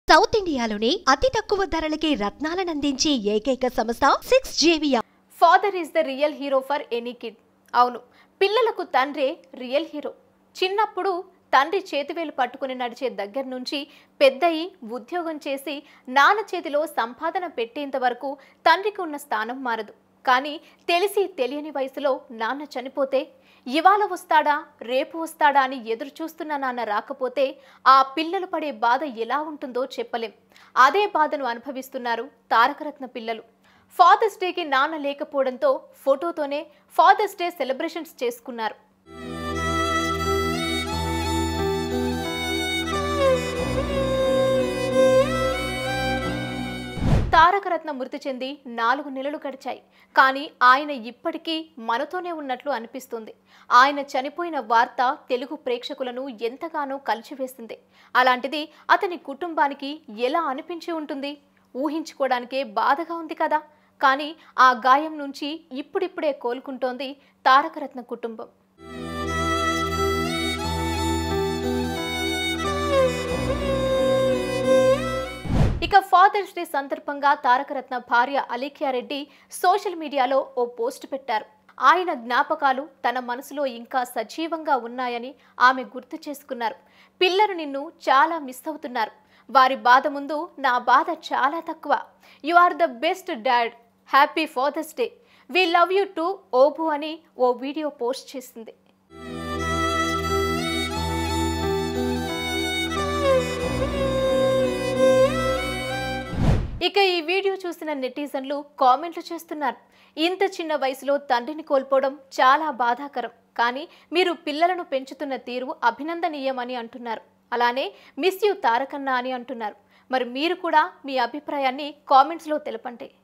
south ఇండియాలోనే అతి తక్కువ ధరలకి రత్నాలనందించే ఏకైక సంస్థ సిక్స్ జేవియా father is the real hero for any kid అవును పిల్లలకు తండ్రే రియల్ హీరో చిన్నప్పుడు తండ్రి చేతివేలు పట్టుకుని నడిచే దగ్గర నుంచి పెద్దయి ఉద్యోగం చేసి నాన్న చేతిలో సంపాదన పెట్టేంత వరకు తండ్రికి ఉన్న స్థానం మారదు కానీ తెలిసి తెలియని వయసులో నాన్న చనిపోతే ఇవాళ వస్తాడా రేపు వస్తాడా అని ఎదురు చూస్తున్న నాన్న రాకపోతే ఆ పిల్లలు పడే బాధ ఎలా ఉంటుందో చెప్పలేం అదే బాధను అనుభవిస్తున్నారు తారకరత్న పిల్లలు ఫాదర్స్ డేకి నాన్న లేకపోవడంతో ఫోటోతోనే ఫాదర్స్ డే సెలబ్రేషన్స్ చేసుకున్నారు తారకరత్న మృతి చెంది నాలుగు నెలలు గడిచాయి కానీ ఆయన ఇప్పటికీ మనతోనే ఉన్నట్లు అనిపిస్తుంది ఆయన చనిపోయిన వార్త తెలుగు ప్రేక్షకులను ఎంతగానో కలిచివేసింది అలాంటిది అతని కుటుంబానికి ఎలా అనిపించి ఉంటుంది ఊహించుకోవడానికే బాధగా ఉంది కదా కానీ ఆ గాయం నుంచి ఇప్పుడిప్పుడే కోలుకుంటోంది తారకరత్న కుటుంబం ఇక ఫాదర్స్ డే సందర్భంగా తారకరత్న భార్య అలీఖ్యా రెడ్డి సోషల్ మీడియాలో ఓ పోస్ట్ పెట్టారు ఆయన జ్ఞాపకాలు తన మనసులో ఇంకా సజీవంగా ఉన్నాయని ఆమె గుర్తు చేసుకున్నారు పిల్లలు నిన్ను చాలా మిస్ అవుతున్నారు వారి బాధ ముందు నా బాధ చాలా తక్కువ you are the best dad happy father's day we love you too ఓబు అని ఓ వీడియో పోస్ట్ చేసింది ఇక ఈ వీడియో చూసిన నెటిజన్లు కామెంట్లు చేస్తున్నారు ఇంత చిన్న వయసులో తండ్రిని కోల్పోవడం చాలా బాధాకరం కానీ మీరు పిల్లలను పెంచుతున్న తీరు అభినందనీయమని అంటున్నారు అలానే మిస్ యూ తారకన్న అని అంటున్నారు మరి మీరు కూడా మీ అభిప్రాయాన్ని కామెంట్స్లో తెలపండి